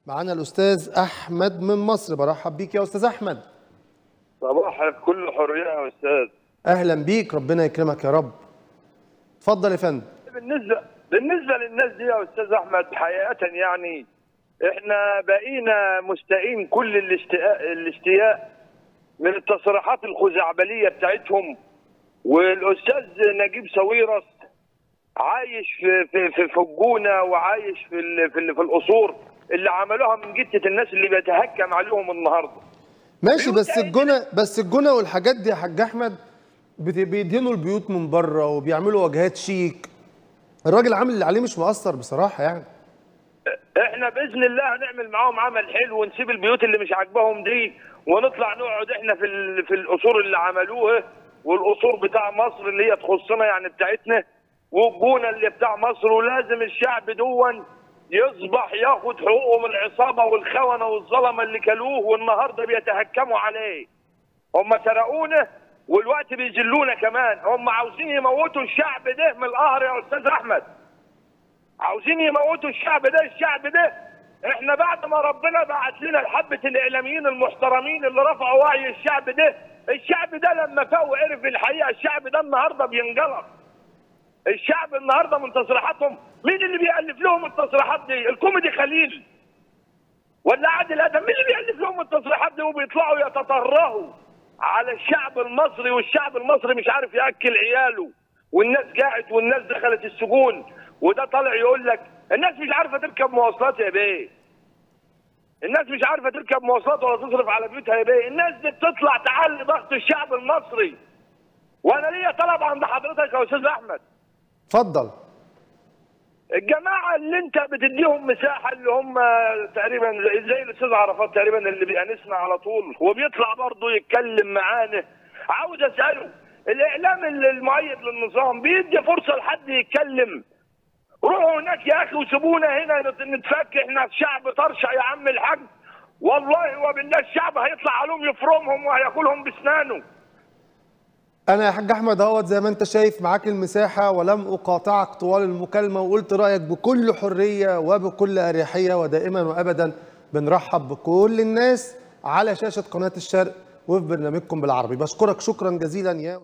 معانا الاستاذ احمد من مصر برحب بيك يا استاذ احمد صباحك كل حريه يا استاذ اهلا بيك ربنا يكرمك يا رب اتفضل يا فندم بالنسبه بالنسبه للناس دي يا استاذ احمد حقيقه يعني احنا بقينا مستائين كل الاشتياق الاشتياق من التصريحات الخزعبليه بتاعتهم والاستاذ نجيب ساويرس عايش في في في, في الجونه وعايش في ال في, ال في القصور اللي عملوها من جثه الناس اللي بيتهكم عليهم النهارده ماشي بيوت بس عادي. الجونه بس الجونه والحاجات دي يا حاج احمد بت- بيدهنوا البيوت من بره وبيعملوا واجهات شيك الراجل عامل اللي عليه مش مقصر بصراحه يعني احنا باذن الله هنعمل معاهم عمل حلو ونسيب البيوت اللي مش عاجباهم دي ونطلع نقعد احنا في ال- في القصور اللي عملوها والقصور بتاع مصر اللي هي تخصنا يعني بتاعتنا والجونه اللي بتاع مصر ولازم الشعب دون يصبح ياخد حقوقه من العصابه والخونه والظلمه اللي كلوه والنهارده بيتهكموا عليه هم سرقونا والوقت بيذلونا كمان هم عاوزين يموتوا الشعب ده من القهر يا استاذ احمد عاوزين يموتوا الشعب ده الشعب ده احنا بعد ما ربنا بعت لنا الحبة الاعلاميين المحترمين اللي رفعوا وعي الشعب ده الشعب ده لما فاق وعرف الحقيقه الشعب ده النهارده بينجلط الشعب النهارده من تصريحاتهم مين اللي بيألف لهم التصريحات دي الكوميدي خليل ولا عادل ادم مين اللي بيألف لهم التصريحات دي وبيطلعوا يتطرهوا على الشعب المصري والشعب المصري مش عارف ياكل عياله والناس قاعد والناس دخلت السجون وده طالع يقول لك الناس مش عارفه تركب مواصلات يا بيه الناس مش عارفه تركب مواصلات ولا تصرف على بيوتها يا بيه الناس دي بتطلع تعلي ضغط الشعب المصري وانا ليا طلب عند حضرتك يا استاذ احمد اتفضل الجماعه اللي انت بتديهم مساحه اللي هم تقريبا زي زي الاستاذ عرفات تقريبا اللي بيأنسنا على طول وبيطلع برضه يتكلم معانا عاوز اساله الاعلام المؤيد للنظام بيدي فرصه لحد يتكلم روحوا هناك يا اخي وسيبونا هنا نت- نتفك احنا شعب طرشه يا عم الحاج والله وبالله الشعب هيطلع عليهم يفرمهم وهياكلهم باسنانه انا يا حاج احمد اهوت زي ما انت شايف معاك المساحه ولم اقاطعك طوال المكالمه وقلت رايك بكل حريه وبكل اريحيه ودائما وابدا بنرحب بكل الناس على شاشه قناه الشرق وفي برنامجكم بالعربي بشكرك شكرا جزيلا يا